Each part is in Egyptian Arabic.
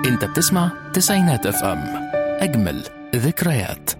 انت بتسمع تسعينات اف ام اجمل ذكريات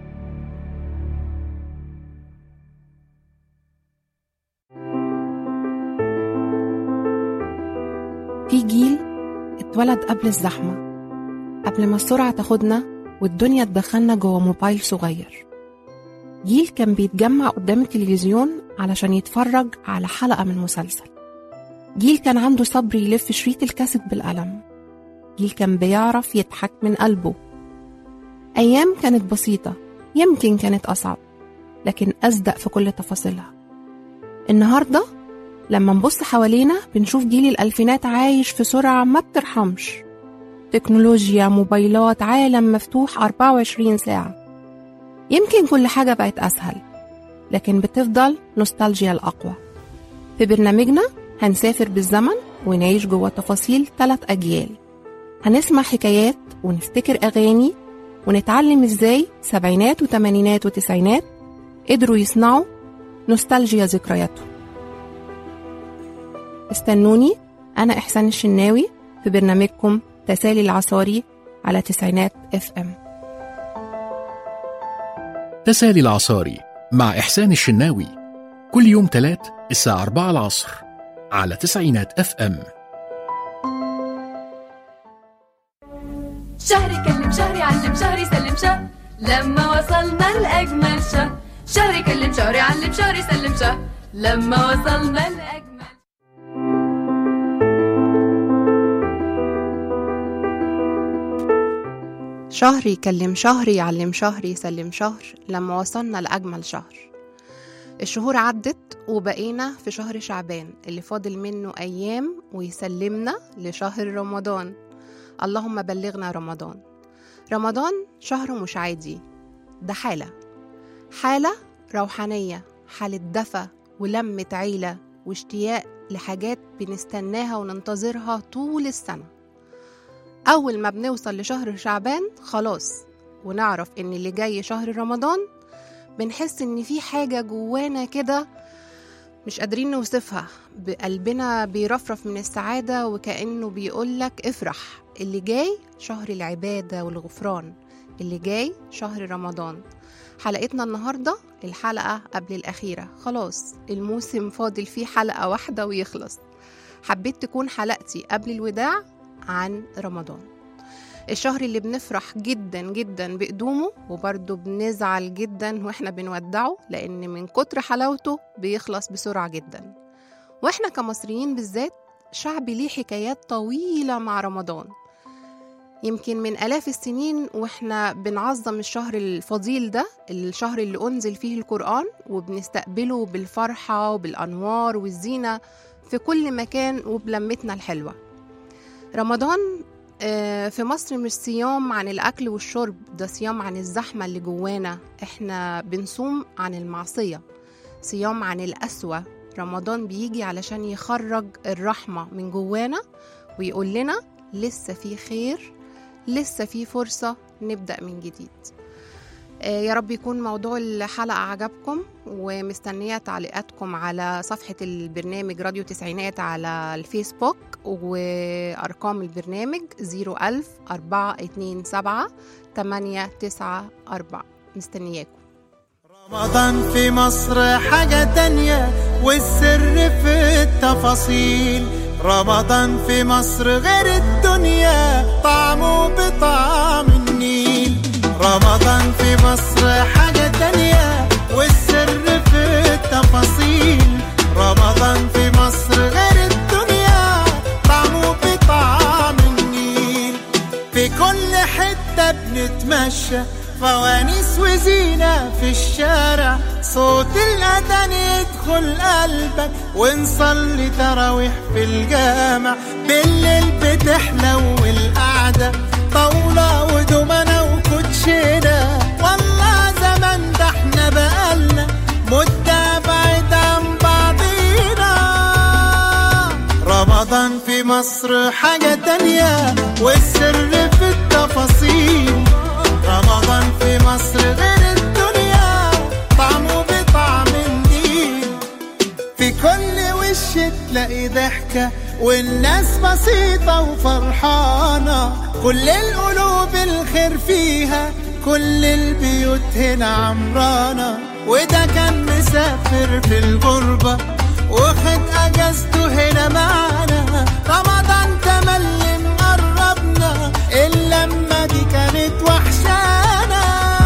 في جيل اتولد قبل الزحمة قبل ما السرعة تاخدنا والدنيا تدخلنا جوه موبايل صغير جيل كان بيتجمع قدام التلفزيون علشان يتفرج على حلقة من مسلسل جيل كان عنده صبر يلف شريط الكاسيت بالقلم جيل كان بيعرف يضحك من قلبه أيام كانت بسيطة يمكن كانت أصعب لكن أصدق في كل تفاصيلها النهاردة لما نبص حوالينا بنشوف جيل الألفينات عايش في سرعة ما بترحمش تكنولوجيا موبايلات عالم مفتوح 24 ساعة يمكن كل حاجة بقت أسهل لكن بتفضل نوستالجيا الأقوى في برنامجنا هنسافر بالزمن ونعيش جوه تفاصيل ثلاث أجيال هنسمع حكايات ونفتكر أغاني ونتعلم إزاي سبعينات وتمانينات وتسعينات قدروا يصنعوا نوستالجيا ذكرياتهم استنوني أنا إحسان الشناوي في برنامجكم تسالي العصاري على تسعينات اف ام تسالي العصاري مع إحسان الشناوي كل يوم تلات الساعة 4 العصر على تسعينات اف ام شهري كلم شهري علم شهري سلم شه لما وصلنا لأجمل شه شهري كلم شهري علم شهري سلم شه لما وصلنا لأجمل شهر يكلم شهر يعلم شهر يسلم شهر لما وصلنا لأجمل شهر الشهور عدت وبقينا في شهر شعبان اللي فاضل منه أيام ويسلمنا لشهر رمضان اللهم بلغنا رمضان رمضان شهر مش عادي ده حالة حالة روحانية حالة دفى ولمة عيلة واشتياق لحاجات بنستناها وننتظرها طول السنة أول ما بنوصل لشهر شعبان خلاص ونعرف إن اللي جاي شهر رمضان بنحس إن في حاجة جوانا كده مش قادرين نوصفها بقلبنا بيرفرف من السعادة وكأنه بيقولك افرح اللي جاي شهر العبادة والغفران اللي جاي شهر رمضان حلقتنا النهاردة الحلقة قبل الأخيرة خلاص الموسم فاضل فيه حلقة واحدة ويخلص حبيت تكون حلقتي قبل الوداع عن رمضان الشهر اللي بنفرح جدا جدا بقدومه وبرضه بنزعل جدا واحنا بنودعه لأن من كتر حلاوته بيخلص بسرعة جدا واحنا كمصريين بالذات شعب ليه حكايات طويلة مع رمضان يمكن من آلاف السنين واحنا بنعظم الشهر الفضيل ده الشهر اللي أنزل فيه القرآن وبنستقبله بالفرحة وبالأنوار والزينة في كل مكان وبلمتنا الحلوة رمضان آه، في مصر مش صيام عن الأكل والشرب ده صيام عن الزحمة اللي جوانا احنا بنصوم عن المعصية صيام عن القسوة رمضان بيجي علشان يخرج الرحمة من جوانا ويقول لنا لسه في خير لسه في فرصة نبدأ من جديد آه، يا رب يكون موضوع الحلقة عجبكم ومستنية تعليقاتكم على صفحة البرنامج راديو تسعينات على الفيسبوك وأرقام البرنامج 01000 427 894 مستنياكم رمضان في مصر حاجة تانية والسر في التفاصيل رمضان في مصر غير الدنيا طعمه بطعم النيل رمضان في مصر حاجة تانية والسر في التفاصيل رمضان في مصر غير الدنيا طعمه بطعم النيل في كل حتة بنتمشى فوانيس وزينة في الشارع صوت الأذان يدخل قلبك ونصلي تراويح في الجامع بالليل بتحلو القعدة طاولة ودومنة وكوتشينة والله زمان ده احنا بقالنا مدة بعيد عن بعضينا رمضان في مصر حاجة تانية والسر في التفاصيل رمضان في مصر غير الدنيا طعمه بطعم النيل في كل وش تخش تلاقي ضحكة والناس بسيطة وفرحانة كل القلوب الخير فيها كل البيوت هنا عمرانة وده كان مسافر في الغربة واخد اجازته هنا معانا رمضان تملي مقربنا اللمة دي كانت وحشانا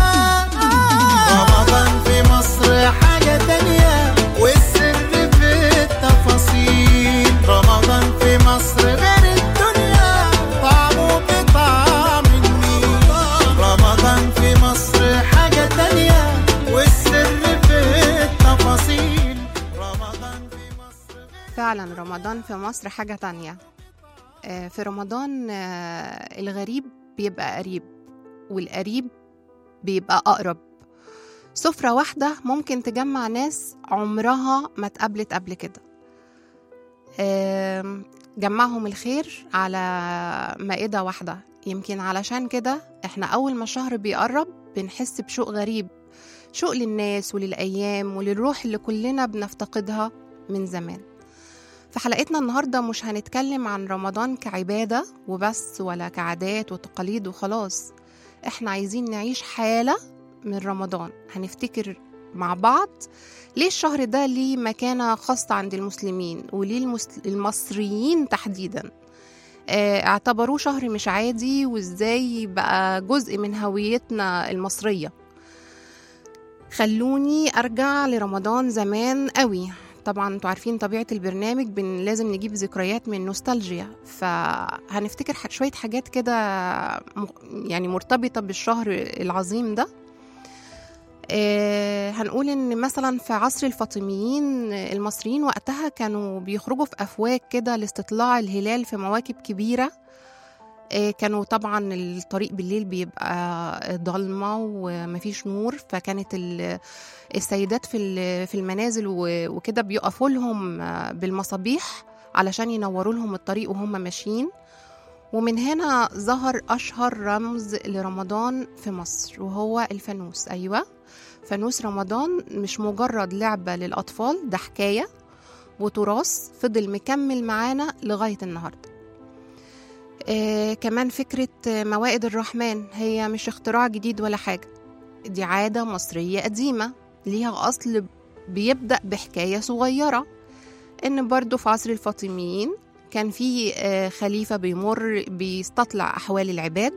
رمضان في مصر حاجة تانية والسر في التفاصيل رمضان في مصر غير الدنيا طعمه بطعم النيل رمضان في مصر حاجة تانية والسر في التفاصيل رمضان في مصر غير فعلا رمضان في مصر حاجة تانية آه، في رمضان آه، الغريب بيبقى قريب والقريب بيبقى أقرب سفرة واحدة ممكن تجمع ناس عمرها ما اتقابلت قبل كده آم، جمعهم الخير على مائدة واحدة يمكن علشان كده احنا أول ما الشهر بيقرب بنحس بشوق غريب شوق للناس وللأيام وللروح اللي كلنا بنفتقدها من زمان في حلقتنا النهاردة مش هنتكلم عن رمضان كعبادة وبس ولا كعادات وتقاليد وخلاص احنا عايزين نعيش حالة من رمضان هنفتكر مع بعض ليه الشهر ده ليه مكانة خاصة عند المسلمين وليه المسل... المصريين تحديدا آه، اعتبروه شهر مش عادي وازاي بقى جزء من هويتنا المصرية خلوني ارجع لرمضان زمان قوي طبعا انتوا عارفين طبيعة البرنامج بن لازم نجيب ذكريات من نوستالجيا فهنفتكر ح- شوية حاجات كده م- يعني مرتبطة بالشهر العظيم ده آه، هنقول ان مثلا في عصر الفاطميين آه، المصريين وقتها كانوا بيخرجوا في افواج كده لاستطلاع الهلال في مواكب كبيره آه، كانوا طبعا الطريق بالليل بيبقى ضلمه ومفيش نور فكانت ال- السيدات في ال- في المنازل و- وكده بيقفوا لهم آه، بالمصابيح علشان ينوروا لهم الطريق وهم ماشيين ومن هنا ظهر أشهر رمز لرمضان في مصر وهو الفانوس أيوة فانوس رمضان مش مجرد لعبة للأطفال ده حكاية وتراث فضل مكمل معانا لغاية النهاردة آه كمان فكرة آه، موائد الرحمن هي مش اختراع جديد ولا حاجة دي عادة مصرية قديمة ليها أصل بيبدأ بحكاية صغيرة إن برضو في عصر الفاطميين كان في آه، خليفة بيمر بيستطلع أحوال العباد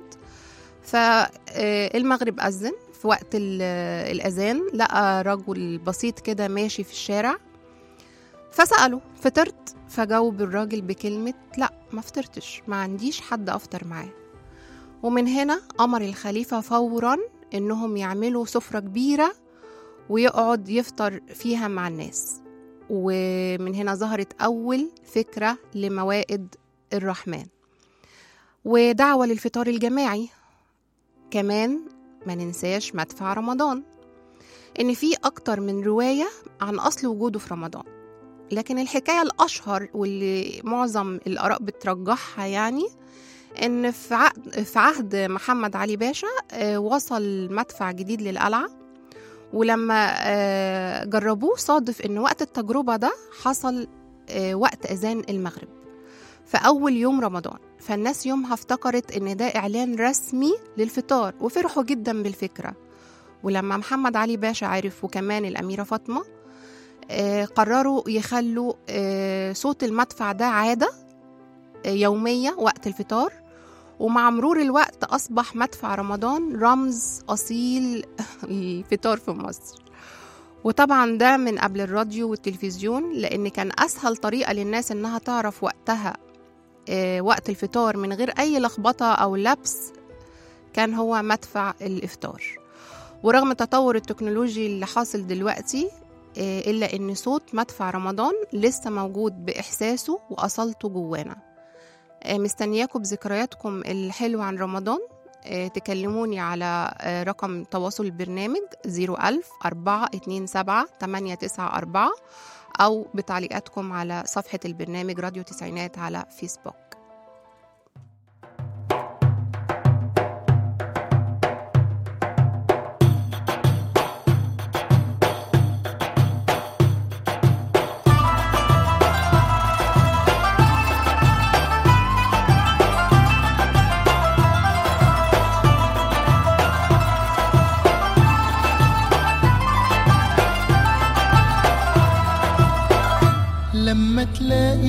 فالمغرب أذن في وقت ال- الأذان لقى رجل بسيط كده ماشي في الشارع فسأله فطرت فجاوب الراجل بكلمة لا ما فطرتش ما عنديش حد أفطر معاه ومن هنا أمر الخليفة فورا إنهم يعملوا سفرة كبيرة ويقعد يفطر فيها مع الناس ومن هنا ظهرت أول فكرة لموائد الرحمن ودعوة للفطار الجماعي كمان ما ننساش مدفع رمضان إن في أكتر من رواية عن أصل وجوده في رمضان لكن الحكاية الأشهر واللي معظم الآراء بترجحها يعني إن في عهد, في عهد محمد علي باشا آه، وصل مدفع جديد للقلعة ولما آه، جربوه صادف إن وقت التجربة ده حصل آه، وقت أذان المغرب في أول يوم رمضان فالناس يومها افتكرت إن ده إعلان رسمي للفطار وفرحوا جدا بالفكرة ولما محمد علي باشا عرف وكمان الأميرة فاطمة آه، قرروا يخلوا آه، صوت المدفع ده عادة آه، يومية وقت الفطار ومع مرور الوقت أصبح مدفع رمضان رمز أصيل الفطار في مصر وطبعا ده من قبل الراديو والتلفزيون لأن كان أسهل طريقة للناس إنها تعرف وقتها آه، وقت الفطار من غير أي لخبطة أو لبس كان هو مدفع الإفطار ورغم تطور التكنولوجي اللي حاصل دلوقتي آه، إلا إن صوت مدفع رمضان لسه موجود بإحساسه وأصالته جوانا آه، مستنياكم بذكرياتكم الحلوة عن رمضان آه، تكلموني على آه، رقم تواصل البرنامج 01000 427 894 أو بتعليقاتكم على صفحة البرنامج راديو تسعينات على فيسبوك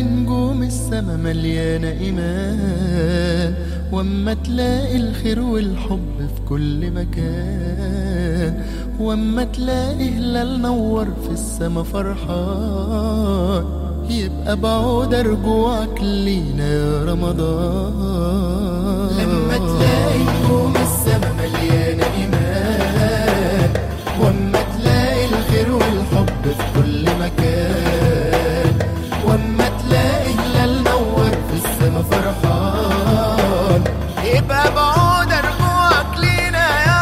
نجوم السما مليانة إيمان واما تلاقي الخير والحب في كل مكان واما تلاقي هلال نور في السما فرحان يبقى بعود رجوعك لينا يا رمضان لما تلاقي نجوم السما مليانة إيمان واما تلاقي الخير والحب في كل مكان واما تلاقي هلال نور في السما فرحان يبقى بعود رجوعك لينا يا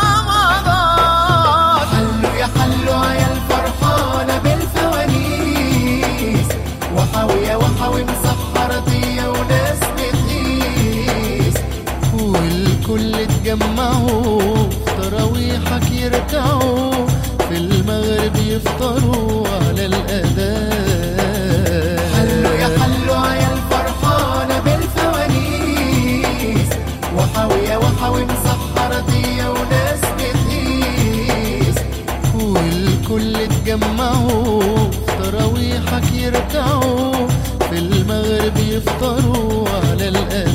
رمضان حلوا يا حلوا عيال فرحانة بالفوانيس وحاوية وحاوي مسحرة ضية وناس بتقيس والكل اتجمعوا في تراويحك يركعوا في المغرب يفطروا على الأذان حلوا يا حلوا عيال فرحانة بالفوانيس وحاوية وحاوي مسحرة ضية وناس بتقيس والكل اتجمعوا في تراويحك يركعوا في المغرب يفطروا على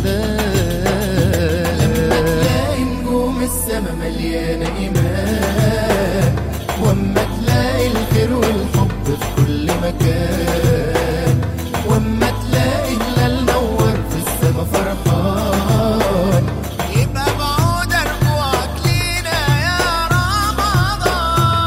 الأذان لما تلاقي نجوم السما مليانة إيمان واما تلاقي الخير والحب في كل مكان واما تلاقي هلال نور في السما فرحان يبقى بعود رجوعك لينا يا رمضان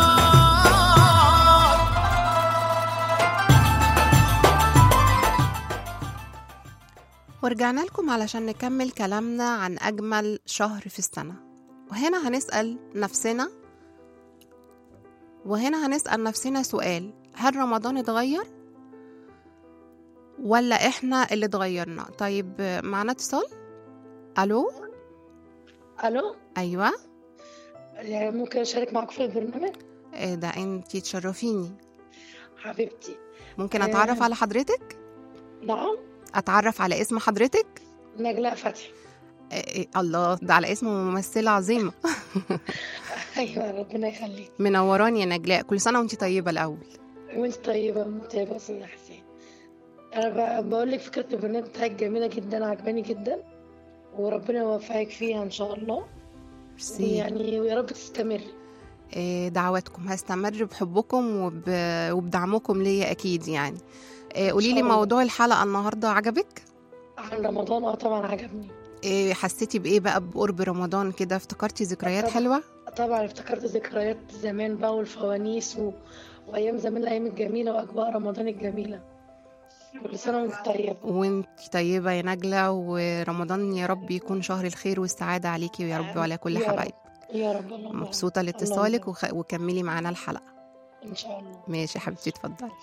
ورجعنا لكم علشان نكمل كلامنا عن أجمل شهر في السنة وهنا هنسأل نفسنا وهنا هنسأل نفسنا سؤال هل رمضان اتغير؟ ولا احنا اللي اتغيرنا؟ طيب معنا اتصال؟ ألو؟ الو أيوة يعني ممكن اشارك معاكم في البرنامج إيه ده انتي تشرفيني حبيبتي ممكن آه. أتعرف على حضرتك؟ نعم أتعرف على اسم حضرتك؟ نجلاء فتحي إيه إيه الله ده على اسم ممثلة عظيمة ايوه ربنا يخليك منوراني يا نجلاء كل سنة وانتي طيبة الأول وانت طيبه وانت طيبه يا استاذ حسين انا ب- بقول لك فكره البرنامج بتاعك جميله جدا عجباني جدا وربنا يوفقك فيها ان شاء الله ميرسي يعني ويا رب تستمر إيه، دعواتكم هستمر بحبكم وب... وبدعمكم ليا اكيد يعني إيه، قولي لي شاء الله. موضوع الحلقه النهارده عجبك عن رمضان اه طبعا عجبني إيه، حسيتي بايه بقى بقرب رمضان كده افتكرتي ذكريات طبعا. حلوه طبعا افتكرت ذكريات زمان بقى والفوانيس و... وايام زمان الايام الجميله واجواء رمضان الجميله كل سنه وانت طيبه وانتي طيبه يا نجله ورمضان يا رب يكون شهر الخير والسعاده عليكي ويا رب وعلى كل يا رب. حبايب يا رب اللهم مبسوطه اللهم لاتصالك بارك. وخ... وكملي معانا الحلقه ان شاء الله ماشي يا حبيبتي اتفضلي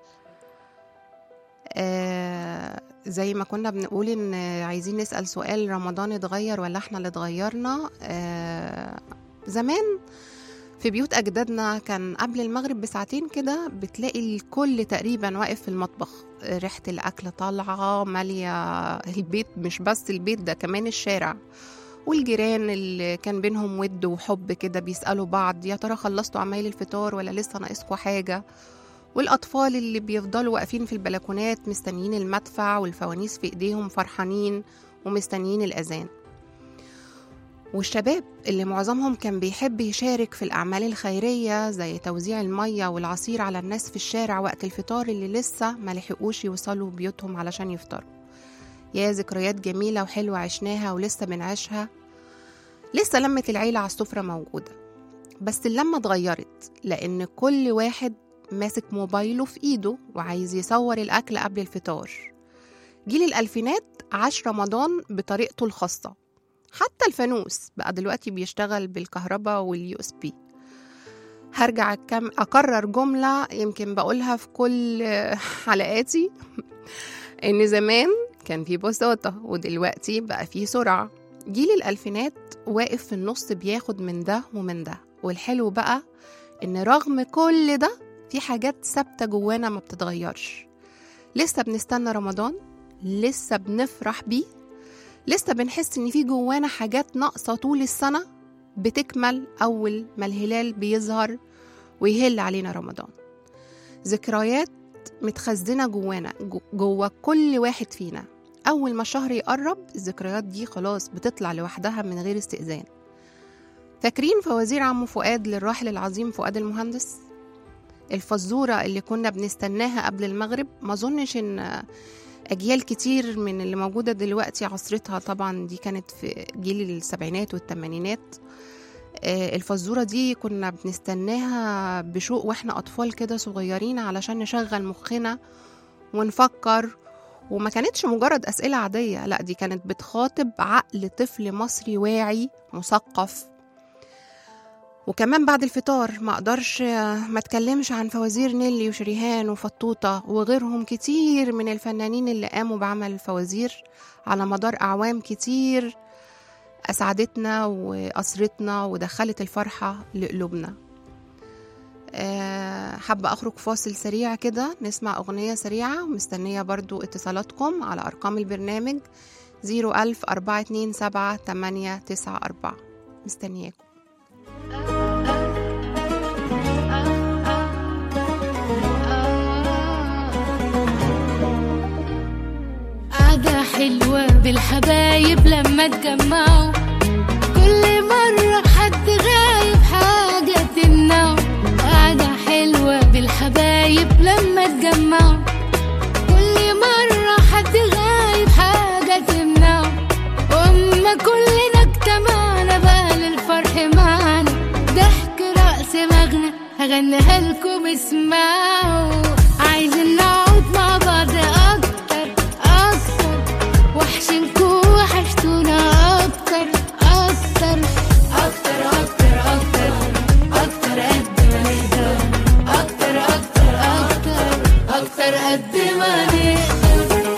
آه زي ما كنا بنقول ان عايزين نسأل سؤال رمضان اتغير ولا احنا اللي اتغيرنا آه زمان في بيوت أجدادنا كان قبل المغرب بساعتين كده بتلاقي الكل تقريبا واقف في المطبخ آه، ريحة الأكل طالعة مالية البيت مش بس البيت ده كمان الشارع والجيران اللي كان بينهم ود وحب كده بيسألوا بعض يا ترى خلصتوا عمايل الفطار ولا لسه ناقصكوا حاجة والأطفال اللي بيفضلوا واقفين في البلكونات مستنيين المدفع والفوانيس في إيديهم فرحانين ومستنيين الأذان والشباب اللي معظمهم كان بيحب يشارك في الأعمال الخيرية زي توزيع المية والعصير على الناس في الشارع وقت الفطار اللي لسه ما لحقوش يوصلوا بيوتهم علشان يفطروا يا ذكريات جميلة وحلوة عشناها ولسه بنعيشها لسه لمة العيلة على السفرة موجودة بس اللمة اتغيرت لأن كل واحد ماسك موبايله في إيده وعايز يصور الأكل قبل الفطار جيل الألفينات عاش رمضان بطريقته الخاصة حتى الفانوس بقى دلوقتي بيشتغل بالكهرباء واليو اس بي هرجع أكم أكرر جملة يمكن بقولها في كل حلقاتي إن زمان كان في بساطة ودلوقتي بقى في سرعة جيل الألفينات واقف في النص بياخد من ده ومن ده والحلو بقى إن رغم كل ده في حاجات ثابتة جوانا ما بتتغيرش لسه بنستنى رمضان لسه بنفرح بيه لسه بنحس إن في جوانا حاجات ناقصة طول السنة بتكمل أول ما الهلال بيظهر ويهل علينا رمضان ذكريات متخزنة جوانا جو- جوا كل واحد فينا أول ما الشهر يقرب الذكريات دي خلاص بتطلع لوحدها من غير استئذان فاكرين فوازير عمو فؤاد للراحل العظيم فؤاد المهندس الفزورة اللي كنا بنستناها قبل المغرب ما أظنش إن أجيال كتير من اللي موجودة دلوقتي عصرتها طبعا دي كانت في جيل السبعينات والثمانينات آه، الفزورة دي كنا بنستناها بشوق واحنا أطفال كده صغيرين علشان نشغل مخنا ونفكر وما كانتش مجرد أسئلة عادية لا دي كانت بتخاطب عقل طفل مصري واعي مثقف وكمان بعد الفطار ما اقدرش آه، ما اتكلمش عن فوازير نيلي وشريهان وفطوطة وغيرهم كتير من الفنانين اللي قاموا بعمل الفوازير على مدار أعوام كتير أسعدتنا وأسرتنا ودخلت الفرحة لقلوبنا آه، حابة أخرج فاصل سريع كده نسمع أغنية سريعة ومستنية برضو اتصالاتكم على أرقام البرنامج 01000 427 894 مستنياكم قعدة حلوة بالحبايب لما تجمعوا كل مرة حد غايب حاجة تمنعه قعدة حلوة بالحبايب لما تجمعوا كل مرة حد غايب حاجة تمنعه وأما كلنا اجتمعنا بقى للفرح معانا ضحك رأس مغنى هغنيها لكم اسمعوا عايزين نقعد مع بعض أكتر أكتر وحشنكوا وحشتونا أكتر أكتر أكتر أكتر أكتر أكتر قد ما نقدر أكتر أكتر أكتر أكتر قد ما نقدر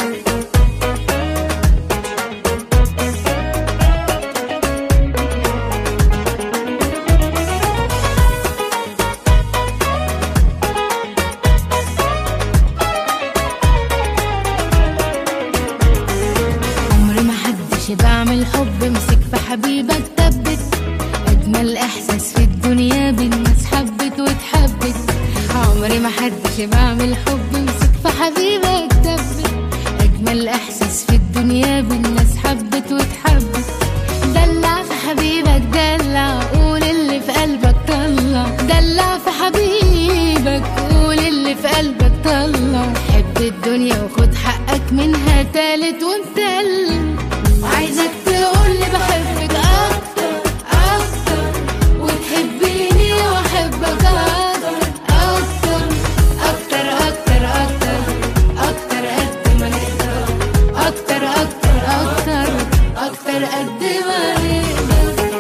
عمري ما حدش بعمل حب مسك في حبيبك ثبت اجمل احساس في الدنيا بالناس حبت واتحبت عمري ما حدش بعمل حب مسك في حبيبك ثبت اجمل احساس في الدنيا بالناس حبت واتحبت دلع في حبيبك دلع قول اللي في قلبك طلع دلع في حبيبك قول اللي في قلبك طلع حب الدنيا وخد حقك منها تالت ومتلت عايزك تقولي بحبك اكتر اكتر وتحبيني واحبك اكتر اكتر اكتر اكتر اكتر اكتر قد ما نقدر اكتر اكتر اكتر اكتر قد ما نقدر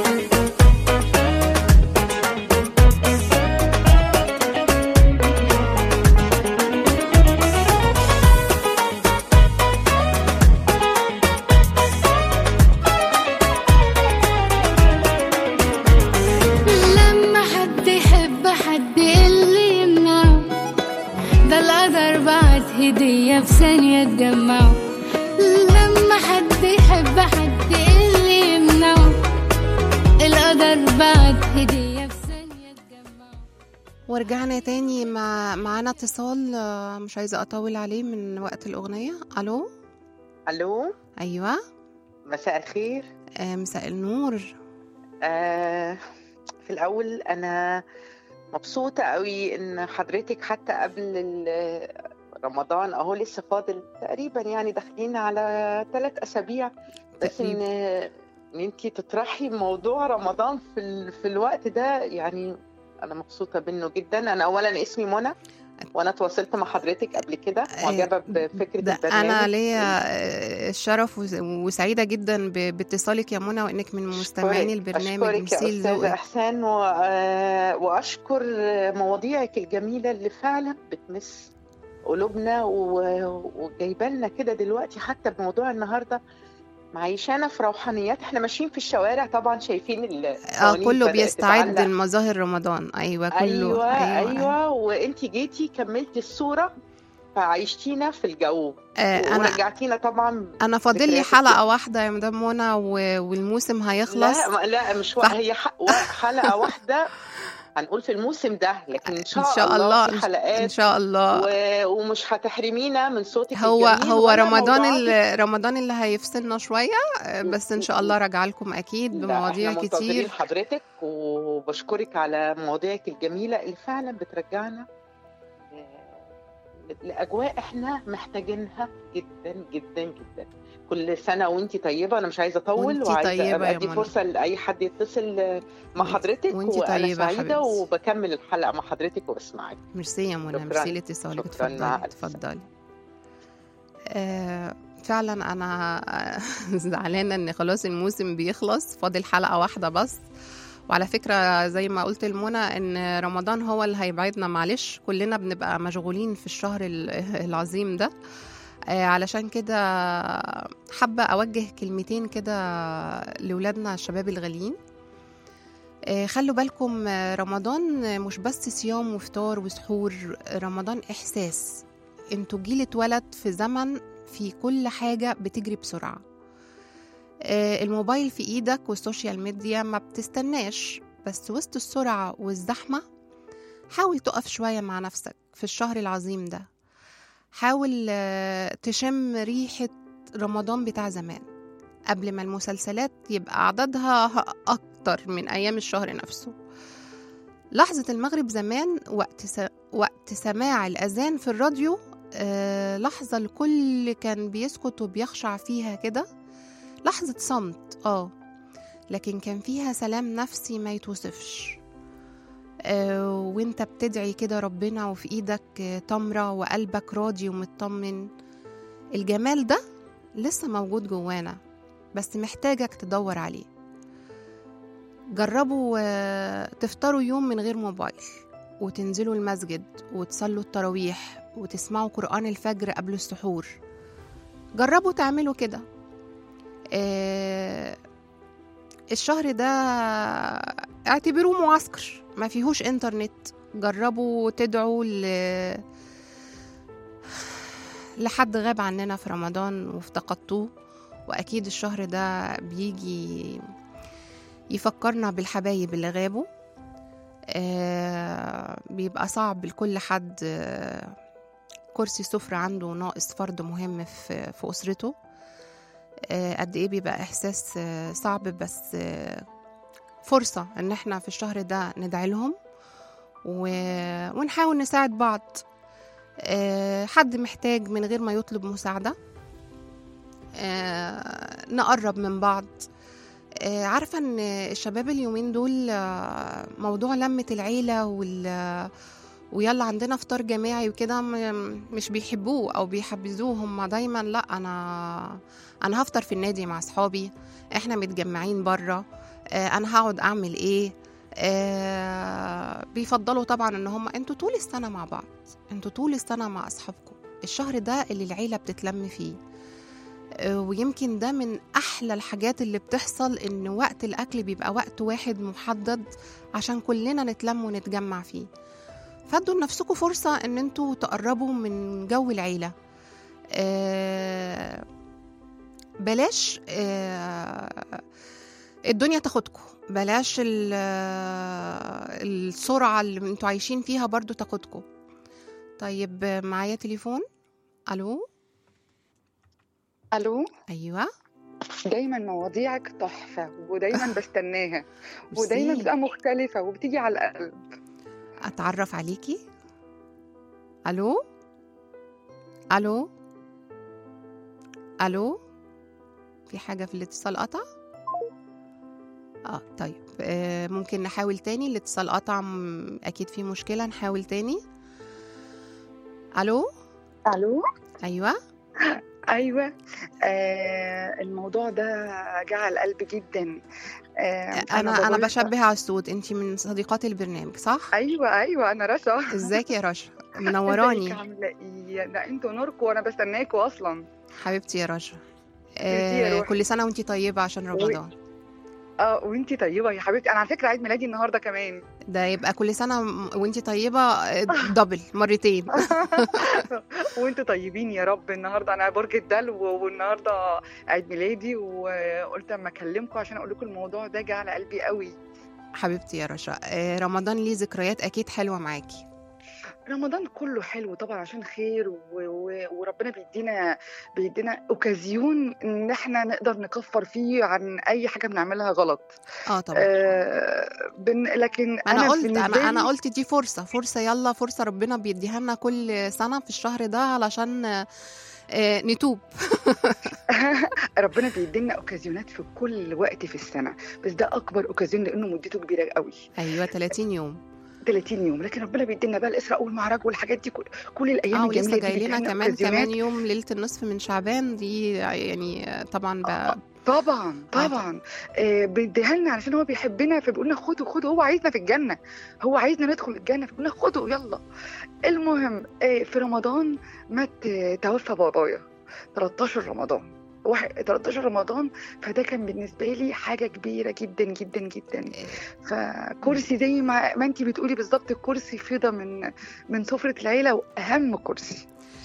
لما حد يحب حد اللي يمنعه ده القدر بعت هدية في ثانية تجمعه لما حد يحب حد اللي يمنعه القدر بعت هدية في ثانية تجمعه ورجعنا تاني مع معانا اتصال آه، مش عايزة أطول عليه من وقت الأغنية ألو الو أيوة مساء الخير آه، مساء النور آه في الاول انا مبسوطه قوي ان حضرتك حتى قبل ال- رمضان اهو لسه فاضل تقريبا يعني داخلين على ثلاث اسابيع بس ان ان انت تطرحي موضوع رمضان في ال... في الوقت ده يعني انا مبسوطه منه جدا انا اولا اسمي منى وانا تواصلت مع حضرتك قبل كده معجبه بفكره ده البرنامج أنا ليا آه، الشرف وس- وسعيدة جدا ب- باتصالك يا منى وإنك من مستمعين البرنامج أشكرك يا ميرسي أستاذة لذوقك إحسان و... آه، وأشكر مواضيعك الجميلة اللي فعلا بتمس قلوبنا و... وجايبه لنا كده دلوقتي حتى بموضوع النهارده معيشانا في روحانيات احنا ماشيين في الشوارع طبعا شايفين اه الصوانيت كله بدأت بيستعد تتعلق. لمظاهر رمضان ايوه كله ايوه ايوه, أيوة. وانت جيتي كملتي الصوره فعيشتينا في الجو آه انا ورجعتينا طبعا انا فاضل لي ذكرياتك حلقه واحده يا مدام منى و- والموسم هيخلص لا ما- لا مش و... صح. هي ح... و- حلقه واحده هنقول في الموسم ده لكن ان شاء, ان شاء الله في ان حلقات شاء الله و... ومش هتحرمينا من صوتك هو الجميل هو ولا رمضان موضوعاتك. اللي رمضان اللي هيفصلنا شويه آه، بس ان شاء الله راجعه لكم اكيد لا، بمواضيع احنا منتظرين كتير حضرتك وبشكرك على مواضيعك الجميله اللي فعلا بترجعنا آه، لاجواء احنا محتاجينها جدا جدا جدا كل سنه وانتي طيبه انا مش عايزه اطول وانتي وعايزه طيبة أبقى يا ادي منى. فرصه لاي حد يتصل آه، مع وانتي- حضرتك وانتي وانا طيبة يا سعيده حبيبتي. وبكمل الحلقه مع حضرتك وبسمعك ميرسي يا منى شكراً. ميرسي لاتصالك شكراً، مع اتفضلي ألف سلامة. اتفضلي آه فعلا انا زعلانه ان خلاص الموسم بيخلص فاضل حلقه واحده بس وعلى فكرة زي ما قلت لمنى ان رمضان هو اللي هيبعدنا معلش كلنا بنبقى مشغولين في الشهر ال- العظيم ده آه، علشان كده حابة أوجه كلمتين كده لولادنا الشباب الغاليين آه، خلوا بالكم آه، رمضان آه، مش بس صيام وفطار وسحور رمضان إحساس انتوا جيل اتولد في زمن في كل حاجة بتجري بسرعة آه، الموبايل في ايدك والسوشيال ميديا ما بتستناش بس وسط السرعة والزحمة حاول تقف شوية مع نفسك في الشهر العظيم ده حاول آه، تشم ريحة رمضان بتاع زمان قبل ما المسلسلات يبقى عددها أكتر من أيام الشهر نفسه لحظة المغرب زمان وقت س... وقت سماع الأذان في الراديو آه لحظة الكل كان بيسكت وبيخشع فيها كده لحظة صمت اه لكن كان فيها سلام نفسي ما يتوصفش آه وانت بتدعي كده ربنا وفي ايدك آه، تمرة وقلبك راضي ومطمن الجمال ده لسه موجود جوانا بس محتاجك تدور عليه جربوا آه، تفطروا يوم من غير موبايل وتنزلوا المسجد وتصلوا التراويح وتسمعوا قرآن الفجر قبل السحور جربوا تعملوا كده آه، الشهر ده اعتبروه معسكر ما فيهوش انترنت جربوا تدعوا ل... لحد غاب عننا في رمضان وافتقدتوه واكيد الشهر ده بيجي يفكرنا بالحبايب اللي غابوا آه بيبقى صعب لكل حد آه كرسي سفرة عنده ناقص فرد مهم في, في أسرته آه قد إيه بيبقى إحساس آه صعب بس آه فرصة إن إحنا في الشهر ده ندعي لهم و... ونحاول نساعد بعض آه حد محتاج من غير ما يطلب مساعدة آه نقرب من بعض آه، عارفة ان الشباب اليومين دول آه، موضوع لمة العيلة وال ويلا عندنا فطار جماعي وكده م- مش بيحبوه او بيحبذوه هم دايما لا انا انا هفطر في النادي مع اصحابي احنا متجمعين بره انا هقعد اعمل ايه آه، بيفضلوا طبعا ان هم انتوا طول السنه مع بعض انتوا طول السنه مع اصحابكم الشهر ده اللي العيله بتتلم فيه آه، ويمكن ده من احلى الحاجات اللي بتحصل ان وقت الاكل بيبقى وقت واحد محدد عشان كلنا نتلم ونتجمع فيه فادوا لنفسكم فرصة ان انتوا تقربوا من جو العيلة آه، بلاش آه، الدنيا تاخدكم بلاش ال- آه، السرعة اللي انتوا عايشين فيها برضو تاخدكم طيب آه، معايا تليفون الو الو ايوه دايما مواضيعك تحفه ودايما بستناها ودايما ميرسي. بتبقى مختلفه وبتيجي على القلب اتعرف عليكي الو الو الو في حاجه في الاتصال قطع اه طيب آه ممكن نحاول تاني الاتصال قطع م- اكيد في مشكله نحاول تاني الو الو ايوه ايوه آه الموضوع ده جه على القلب جدا آه انا انا بقول- بشبه على الصوت انت من صديقات البرنامج صح ايوه ايوه انا رشا ازيك يا رشا ازيك منوراني عامله ايه ده انتوا نوركم وانا بستناكوا اصلا حبيبتي يا رشا ميرسي يا آه روحي. كل سنه وانت طيبه عشان رمضان اه وانتي طيبه يا حبيبتي انا على فكره عيد ميلادي النهارده كمان ده يبقى كل سنة م- وانتي طيبة آه، دبل مرتين وانتوا طيبين يا رب النهارده انا برج الدلو والنهارده عيد ميلادي وقلت اما اكلمكم عشان اقول لكم الموضوع ده جه على قلبي قوي حبيبتي يا رشا آه، رمضان ليه ذكريات اكيد حلوه معاكي رمضان كله حلو طبعا عشان خير و... و... وربنا بيدينا بيدينا اوكازيون ان احنا نقدر نكفر فيه عن اي حاجه بنعملها غلط اه طبعا آه بن... لكن انا انا قلت بالنسبة انا انا لي- قلت دي فرصه فرصه يلا فرصه ربنا بيديها لنا كل سنه في الشهر ده علشان آه، آه، نتوب ربنا بيدينا اوكازيونات في كل وقت في السنه بس ده اكبر اوكازيون لانه مدته كبيره قوي ايوه 30 يوم 30 يوم لكن ربنا بيدينا بقى الاسراء والمعراج والحاجات دي كل, كل الايام اه الجميله ولسه دي جاي لنا بتدينا كمان أوكازيونات. كمان يوم ليله النصف من شعبان دي يعني آه، طبعا بقى طبعا طبعا آه بيديها لنا علشان هو بيحبنا فبيقول لنا خدوا خدوا هو عايزنا في الجنه هو عايزنا ندخل الجنه فبيقول لنا خدوا يلا المهم آه في رمضان مات آه، توفى بابايا 13 رمضان واحد 13 رمضان فده كان بالنسبه لي حاجه كبيره جدا جدا جدا فكرسي زي ما ما انت بتقولي بالظبط الكرسي فضه من من سفره العيله واهم كرسي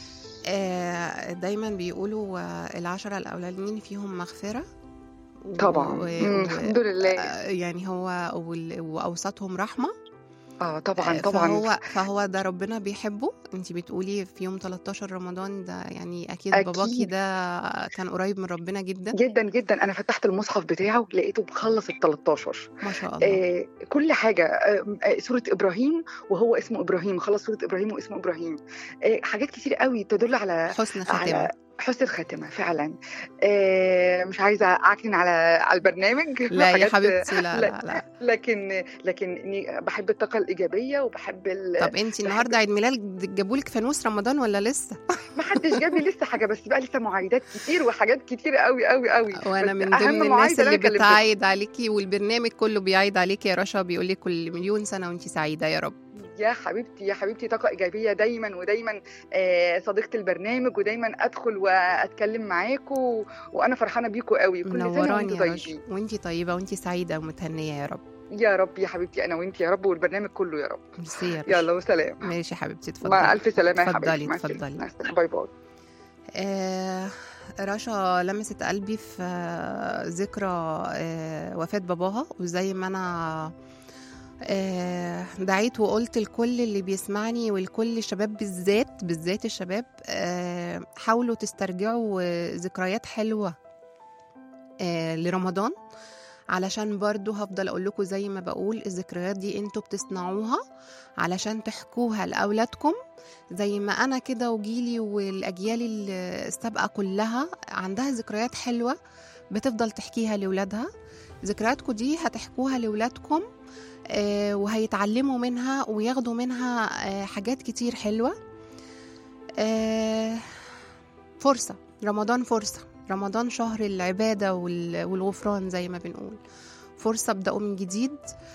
آه، دايما بيقولوا آه، العشرة الأولانيين فيهم مغفرة و- طبعا و- مم، و- الحمد لله آه، يعني هو وال- وأوسطهم رحمة اه طبعا آه، طبعا فهو فهو ده ربنا بيحبه انت بتقولي في يوم 13 رمضان ده يعني اكيد, أكيد. باباكي ده كان قريب من ربنا جدا جدا جدا انا فتحت المصحف بتاعه لقيته مخلص ال 13 ما شاء الله آه كل حاجه آه آه، سوره ابراهيم وهو اسمه ابراهيم خلص سوره ابراهيم واسمه ابراهيم آه حاجات كتير قوي تدل على حسن خاتمة على حسن الخاتمه فعلا آه مش عايزه اعكن على على البرنامج لا يا حاجات- حبيبتي لا لا لا لكن لكن إني بحب الطاقه الايجابيه وبحب ال... طب انت النهارده عيد ميلاد جابولك فانوس رمضان ولا لسه ما حدش جاب لي لسه حاجه بس بقى لسه معايدات كتير وحاجات كتير قوي قوي قوي وانا بس من أهم ضمن الناس معايدة اللي أنا كلمتك. بتعايد عليكي والبرنامج كله بيعيد عليكي يا رشا بيقول لك كل مليون سنه وانت سعيده يا رب يا حبيبتي يا حبيبتي طاقة إيجابية دايما ودايما آه، صديقة البرنامج ودايما أدخل وأتكلم معاكم وأنا فرحانة بيكم قوي كل سنة منوراني وأنتم يا رشا طيبين وانت طيبه وانت سعيده ومتهنيه يا رب يا رب يا حبيبتي أنا وأنت يا رب والبرنامج كله يا رب ميرسي يا رشا يلا وسلام ماشي يا حبيبتي اتفضلي مع ألف سلامة يا اتفضلي، حبيبتي مع اتفضلي. السلامة. مع السلامة. باي باي آه رشا لمست قلبي في آه ذكرى آه وفاة باباها وزي ما أنا آه دعيت وقلت لكل اللي بيسمعني ولكل الشباب بالذات بالذات الشباب آه حاولوا تسترجعوا آه، ذكريات حلوة آه لرمضان علشان برضو هفضل اقول لكم زي ما بقول الذكريات دي انتوا بتصنعوها علشان تحكوها لاولادكم زي ما انا كده وجيلي والاجيال السابقه كلها عندها ذكريات حلوه بتفضل تحكيها لاولادها ذكرياتكم دي هتحكوها لاولادكم آه، وهيتعلموا منها وياخدوا منها آه، حاجات كتير حلوه آه، فرصه رمضان فرصه رمضان شهر العباده وال- والغفران زي ما بنقول فرصه ابداوا من جديد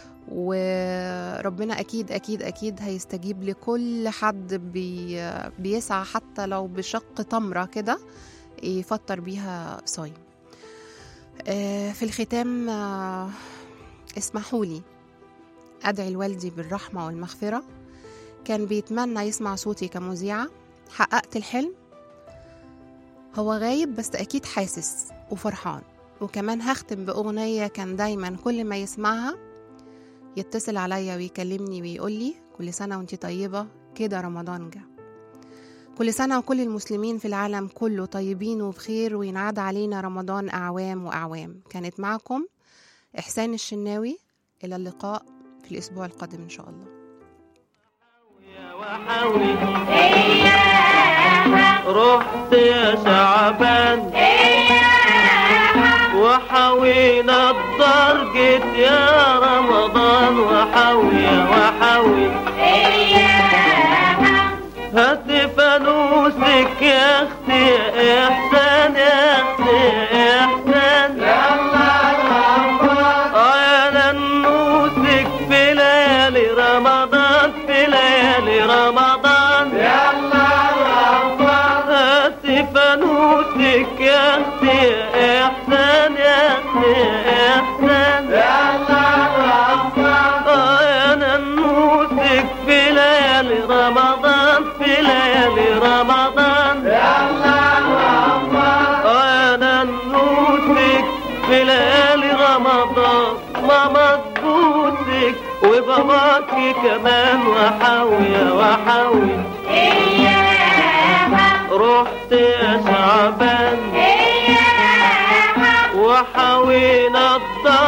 وربنا اكيد اكيد اكيد هيستجيب لكل حد بي بيسعى حتى لو بشق تمره كده يفطر بيها صايم آه، في الختام آه، اسمحوا لي ادعي لوالدي بالرحمه والمغفره كان بيتمنى يسمع صوتي كمذيعه حققت الحلم هو غايب بس اكيد حاسس وفرحان وكمان هختم باغنيه كان دايما كل ما يسمعها يتصل عليا ويكلمني ويقول لي كل سنة وانت طيبة كده رمضان جه كل سنة وكل المسلمين في العالم كله طيبين وبخير وينعاد علينا رمضان أعوام وأعوام كانت معكم إحسان الشناوي إلى اللقاء في الأسبوع القادم إن شاء الله رحت يا شعبان وحوينا الدار جيت يا رمضان وحوي وحوي هات فانوسك يا اختي يا احسان يا اختي يا احسان اه يا ننوسك في ليالي رمضان في ليالي رمضان هات فانوسك يا اختي يا احسان يا اختي يا احسان اه يا ننوسك في ليالي رمضان في ليالي رمضان اه يا ننوسك في ليالي رمضان ما مضبوط وباباكي كمان وحاوية وحاوي رحت يا شعبان وحاوينا الدار